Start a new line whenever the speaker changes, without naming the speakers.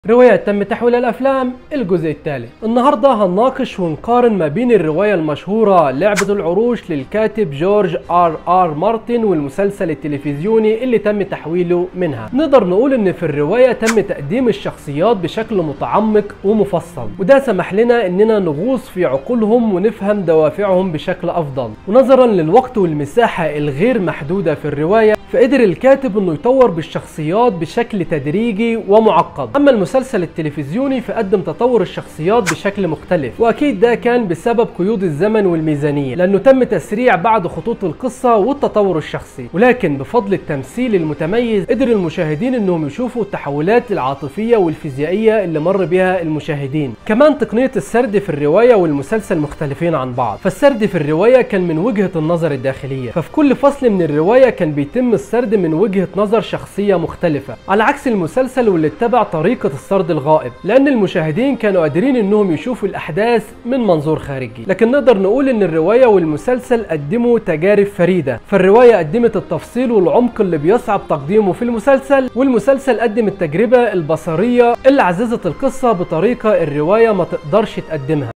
رواية تم تحويلها الأفلام الجزء الثالث النهاردة هنناقش ونقارن ما بين الرواية المشهورة لعبة العروش للكاتب جورج آر آر مارتن والمسلسل التلفزيوني اللي تم تحويله منها نقدر نقول ان في الرواية تم تقديم الشخصيات بشكل متعمق ومفصل وده سمح لنا اننا نغوص في عقولهم ونفهم دوافعهم بشكل افضل ونظرا للوقت والمساحة الغير محدودة في الرواية فقدر الكاتب انه يطور بالشخصيات بشكل تدريجي ومعقد اما المسلسل التلفزيوني فقدم تطور الشخصيات بشكل مختلف واكيد ده كان بسبب قيود الزمن والميزانيه لانه تم تسريع بعض خطوط القصه والتطور الشخصي ولكن بفضل التمثيل المتميز قدر المشاهدين انهم يشوفوا التحولات العاطفيه والفيزيائيه اللي مر بها المشاهدين كمان تقنيه السرد في الروايه والمسلسل مختلفين عن بعض فالسرد في الروايه كان من وجهه النظر الداخليه ففي كل فصل من الروايه كان بيتم السرد من وجهه نظر شخصيه مختلفه على عكس المسلسل واللي اتبع طريقه السرد الغائب لان المشاهدين كانوا قادرين انهم يشوفوا الاحداث من منظور خارجي لكن نقدر نقول ان الروايه والمسلسل قدموا تجارب فريده فالروايه قدمت التفصيل والعمق اللي بيصعب تقديمه في المسلسل والمسلسل قدم التجربه البصريه اللي عززت القصه بطريقه الروايه ما تقدرش تقدمها